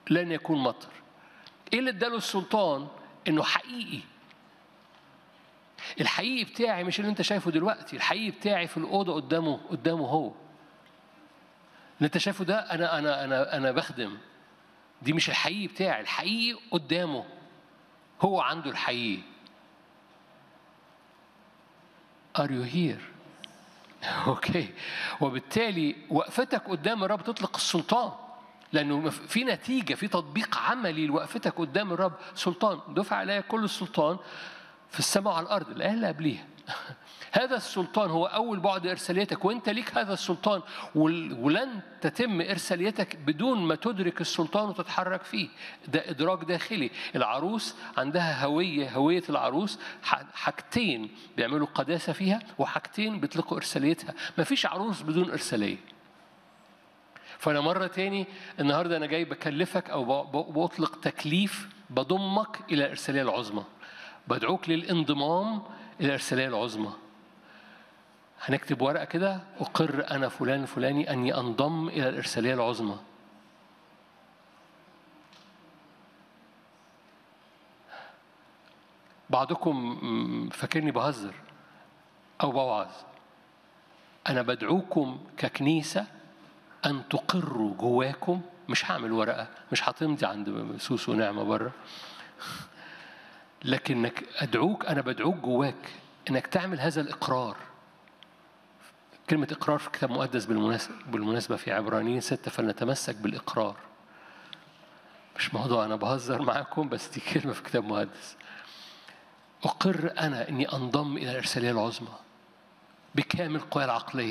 لن يكون مطر ايه اللي اداله السلطان انه حقيقي الحقيقي بتاعي مش اللي انت شايفه دلوقتي الحقيقي بتاعي في الاوضه قدامه قدامه هو اللي انت شايفه ده انا انا انا انا بخدم دي مش الحقيقي بتاعي الحقيقي قدامه هو عنده الحقيقي Are you here؟ اوكي وبالتالي وقفتك قدام الرب تطلق السلطان لانه في نتيجه في تطبيق عملي لوقفتك قدام الرب سلطان دفع عليا كل السلطان في السماء وعلى الارض الايه اللي قبليها هذا السلطان هو اول بعد ارساليتك وانت ليك هذا السلطان ولن تتم ارساليتك بدون ما تدرك السلطان وتتحرك فيه ده ادراك داخلي العروس عندها هويه هويه العروس حاجتين بيعملوا قداسه فيها وحاجتين بيطلقوا ارساليتها مفيش عروس بدون ارساليه فانا مره تاني النهارده انا جاي بكلفك او بطلق تكليف بضمك الى الارساليه العظمى بدعوك للانضمام الى الارساليه العظمى هنكتب ورقه كده اقر انا فلان الفلاني اني انضم الى الارساليه العظمى بعضكم فاكرني بهزر او بوعظ انا بدعوكم ككنيسه ان تقروا جواكم مش هعمل ورقه مش هتمضي عند سوس ونعمه بره لكنك ادعوك انا بدعوك جواك انك تعمل هذا الاقرار كلمة إقرار في الكتاب المقدس بالمناسبة بالمناسبة في عبرانيين ستة فلنتمسك بالإقرار مش موضوع أنا بهزر معاكم بس دي كلمة في الكتاب المقدس أقر أنا إني أنضم إلى الإرسالية العظمى بكامل قواي العقلية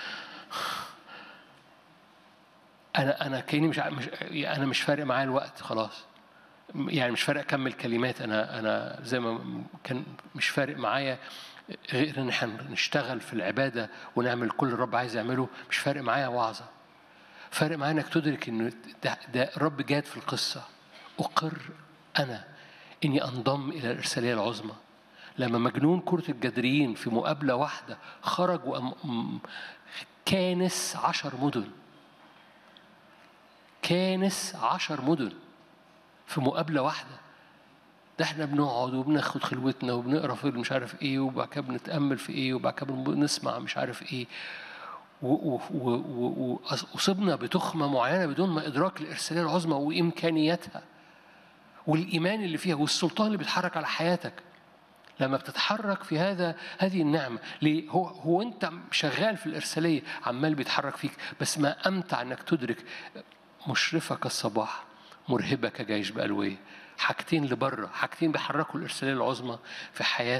أنا أنا كأني مش مش أنا مش فارق معايا الوقت خلاص يعني مش فارق أكمل كلمات أنا أنا زي ما كان مش فارق معايا غير ان احنا نشتغل في العباده ونعمل كل الرب عايز يعمله مش فارق معايا وعظه فارق معايا انك تدرك ان ده, ده الرب جاد في القصه اقر انا اني انضم الى الارساليه العظمى لما مجنون كرة الجدريين في مقابلة واحدة خرج كانس عشر مدن كانس عشر مدن في مقابلة واحدة ده احنا بنقعد وبناخد خلوتنا وبنقرا في مش عارف ايه وبعد كده بنتامل في ايه وبعد كده بنسمع مش عارف ايه واصبنا بتخمه معينه بدون ما ادراك الارساليه العظمى وامكانياتها والايمان اللي فيها والسلطان اللي بيتحرك على حياتك لما بتتحرك في هذا هذه النعمه ليه هو هو انت شغال في الارساليه عمال بيتحرك فيك بس ما امتع انك تدرك مشرفه كالصباح مرهبه كجيش بالويه حاجتين لبره حاجتين بيحركوا الإرسالية العظمى في حياة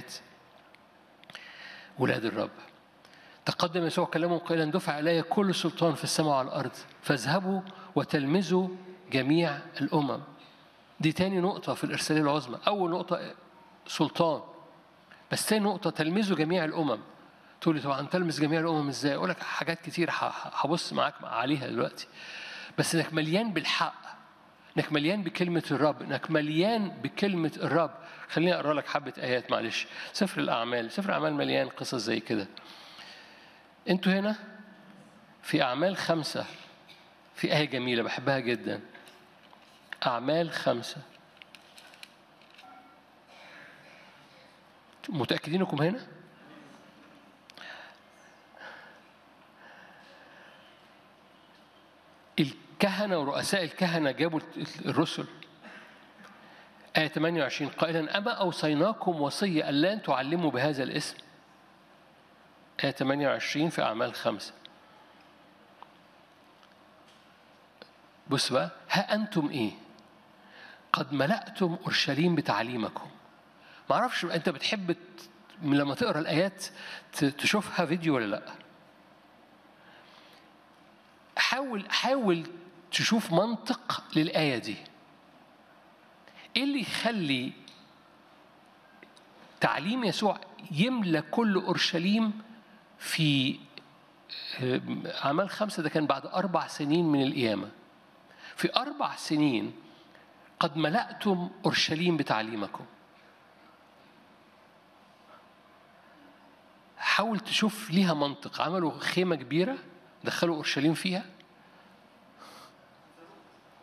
ولاد الرب تقدم يسوع كلامه قائلا دفع علي كل سلطان في السماء وعلى الأرض فاذهبوا وتلمذوا جميع الأمم دي تاني نقطة في الإرسالية العظمى أول نقطة سلطان بس تاني نقطة تلمذوا جميع الأمم تقول لي طبعا تلمس جميع الأمم إزاي؟ أقول لك حاجات كتير هبص معاك عليها دلوقتي بس إنك مليان بالحق انك مليان بكلمة الرب انك مليان بكلمة الرب خليني اقرا لك حبة ايات معلش سفر الاعمال سفر الاعمال مليان قصص زي كده انتوا هنا في اعمال خمسة في آية جميلة بحبها جدا أعمال خمسة متأكدين انكم هنا؟ الكهنة ورؤساء الكهنة جابوا الرسل آية 28 قائلا أما أوصيناكم وصية ألا تعلموا بهذا الاسم آية 28 في أعمال خمسة بص بقى ها أنتم إيه قد ملأتم أورشليم بتعليمكم ما أعرفش أنت بتحب لما تقرأ الآيات تشوفها فيديو ولا لأ حاول حاول تشوف منطق للآية دي إيه اللي يخلي تعليم يسوع يملى كل أورشليم في أعمال خمسة ده كان بعد أربع سنين من القيامة في أربع سنين قد ملأتم أورشليم بتعليمكم حاول تشوف ليها منطق عملوا خيمة كبيرة دخلوا أورشليم فيها